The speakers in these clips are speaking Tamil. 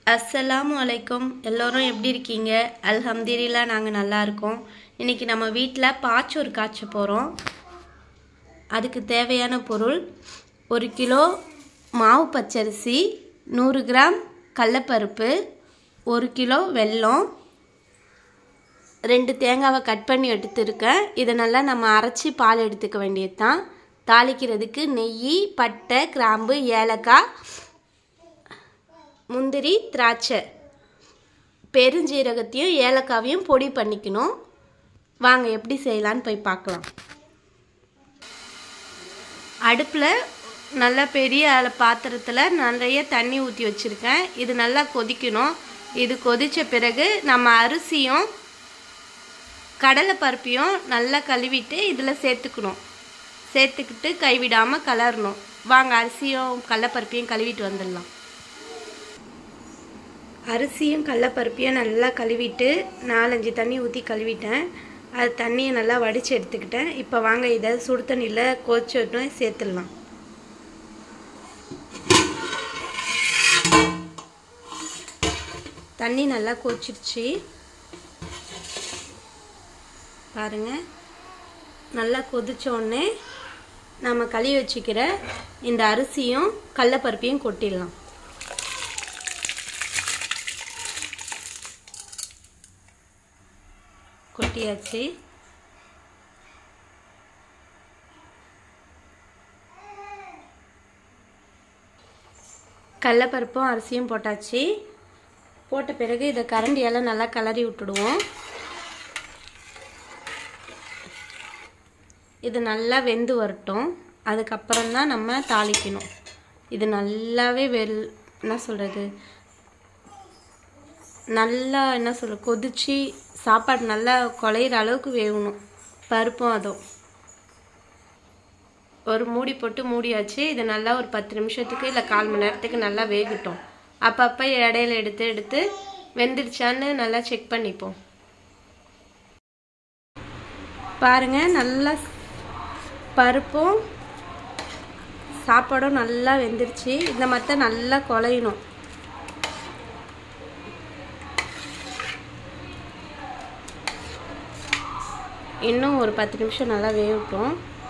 அஸ்ஸலாமு அலைக்கும் எல்லோரும் எப்படி இருக்கீங்க அல்ஹம்துலில்லா நாங்கள் நல்லா இருக்கோம் இன்றைக்கி நம்ம வீட்டில் பாச்சோறு காய்ச்ச போகிறோம் அதுக்கு தேவையான பொருள் ஒரு கிலோ மாவு பச்சரிசி நூறு கிராம் கடலப்பருப்பு ஒரு கிலோ வெல்லம் ரெண்டு தேங்காவை கட் பண்ணி எடுத்துருக்கேன் இதை நல்லா நம்ம அரைச்சி பால் எடுத்துக்க வேண்டியது தான் தாளிக்கிறதுக்கு நெய் பட்டை கிராம்பு ஏலக்காய் முந்திரி திராட்சை பெருஞ்சீரகத்தையும் ஏலக்காவையும் பொடி பண்ணிக்கணும் வாங்க எப்படி செய்யலான்னு போய் பார்க்கலாம் அடுப்பில் நல்லா பெரிய அள- பாத்திரத்தில் நிறைய தண்ணி ஊற்றி வச்சுருக்கேன் இது நல்லா கொதிக்கணும் இது கொதித்த பிறகு நம்ம அரிசியும் கடலை பருப்பையும் நல்லா கழுவிட்டு இதில் சேர்த்துக்கணும் சேர்த்துக்கிட்டு கைவிடாமல் கலரணும் வாங்க அரிசியும் கடலைப்பருப்பையும் கழுவிட்டு வந்துடலாம் அரிசியும் கடலப்பருப்பையும் நல்லா கழுவிட்டு நாலஞ்சு தண்ணி ஊற்றி கழுவிட்டேன் அது தண்ணியை நல்லா வடித்து எடுத்துக்கிட்டேன் இப்போ வாங்க இதை சுடு தண்ணியில் கொதிச்சோட்டும் சேர்த்துடலாம் தண்ணி நல்லா கொதிச்சிருச்சு பாருங்க நல்லா கொதிச்ச உடனே நம்ம கழுவி வச்சுக்கிற இந்த அரிசியும் கடலப்பருப்பையும் கொட்டிடலாம் கொட்டியாச்சு கடலப்பருப்பும் அரிசியும் போட்டாச்சு போட்ட பிறகு இதை கரண்டியால் நல்லா கிளறி விட்டுடுவோம் இது நல்லா வெந்து வரட்டும் அதுக்கப்புறம் தான் நம்ம தாளிக்கணும் இது நல்லாவே வெல் என்ன சொல்கிறது நல்லா என்ன சொல்ற கொதிச்சு சாப்பாடு நல்லா குழையிற அளவுக்கு வேகணும் பருப்பும் அதுவும் ஒரு மூடி போட்டு மூடியாச்சு இது நல்லா ஒரு பத்து நிமிஷத்துக்கு இல்லை கால் மணி நேரத்துக்கு நல்லா வேகட்டும் அப்பப்போ இடையில எடுத்து எடுத்து வெந்துருச்சான்னு நல்லா செக் பண்ணிப்போம் பாருங்க நல்லா பருப்பும் சாப்பாடும் நல்லா வெந்துருச்சு இந்த மற்ற நல்லா குழையணும் இன்னும் ஒரு பத்து நிமிஷம் நல்லா வேகட்டும்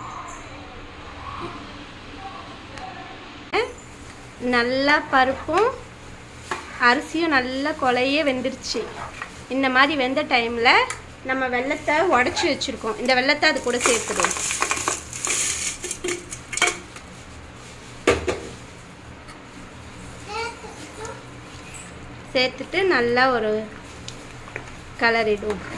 நல்லா பருப்பும் அரிசியும் நல்லா கொலையே வெந்துருச்சு இந்த மாதிரி வெந்த டைமில் நம்ம வெள்ளத்தை உடச்சி வச்சுருக்கோம் இந்த வெள்ளத்தை அது கூட சேர்த்துடுவோம் சேர்த்துட்டு நல்லா ஒரு கலரிடுவோம்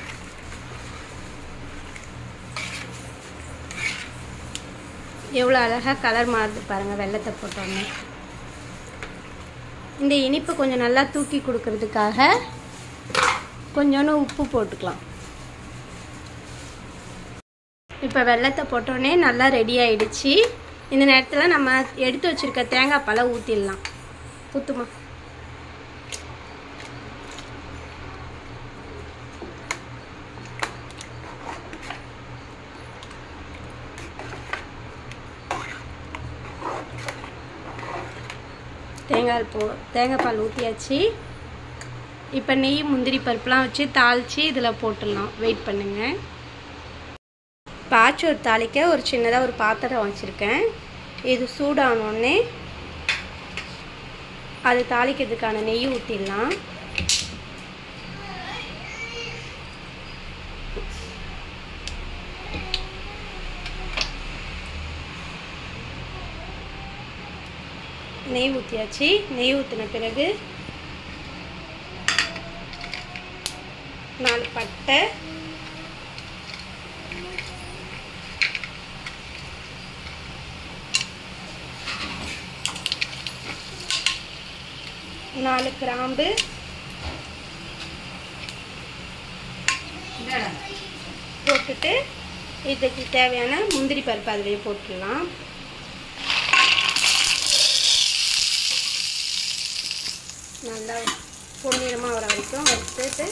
எவ்வளோ அழகாக கலர் மாறுது பாருங்கள் வெள்ளத்தை போட்டோன்னே இந்த இனிப்பு கொஞ்சம் நல்லா தூக்கி கொடுக்கறதுக்காக கொஞ்சோண்டு உப்பு போட்டுக்கலாம் இப்போ வெள்ளத்தை போட்டோன்னே நல்லா ரெடி ஆயிடுச்சு இந்த நேரத்தில் நம்ம எடுத்து வச்சிருக்க தேங்காய் பாலை ஊற்றிடலாம் ஊற்றுமா தேங்காய் போ தேங்காய் பால் ஊற்றியாச்சு இப்போ நெய் முந்திரி பருப்புலாம் வச்சு தாளித்து இதில் போட்டுடலாம் வெயிட் பண்ணுங்கள் பாச்சோறு தாளிக்க ஒரு சின்னதாக ஒரு பாத்திரம் வச்சுருக்கேன் இது சூடானோடனே அது தாளிக்கிறதுக்கான நெய் ஊற்றிடலாம் நெய் ஊற்றியாச்சு நெய் ஊற்றின பிறகு நாலு பட்டை நாலு கிராம்பு போட்டுட்டு இதுக்கு தேவையான முந்திரி பருப்பு அதிலேயே போட்டுடலாம் நல்லா பொன்னிறமாக வர வரைக்கும் வறுத்துட்டு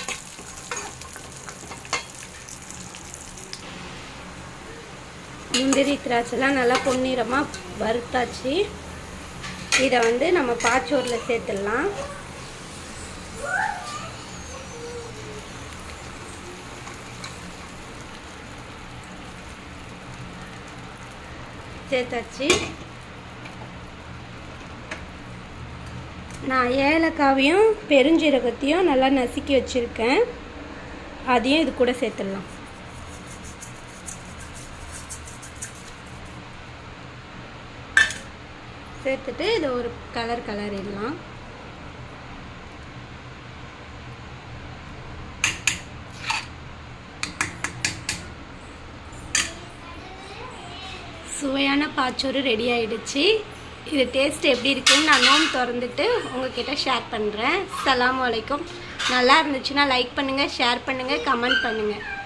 முந்திரி முந்திரி திராட்சைலாம் நல்லா பொன்னிறமாக வறுத்தாச்சு இதை வந்து நம்ம பாச்சோரில் சேர்த்துடலாம் சேர்த்தாச்சு நான் ஏலக்காவையும் பெருஞ்சீரகத்தையும் நல்லா நசுக்கி வச்சுருக்கேன் அதையும் இது கூட சேர்த்துடலாம் சேர்த்துட்டு இதை ஒரு கலர் கலரிடலாம் சுவையான பாச்சோறு ரெடி ஆயிடுச்சு இது டேஸ்ட் எப்படி இருக்குன்னு நான் நோம் திறந்துட்டு உங்ககிட்ட ஷேர் பண்ணுறேன் சலாம் வலைக்கும் நல்லா இருந்துச்சுன்னா லைக் பண்ணுங்கள் ஷேர் பண்ணுங்கள் கமெண்ட் பண்ணுங்கள்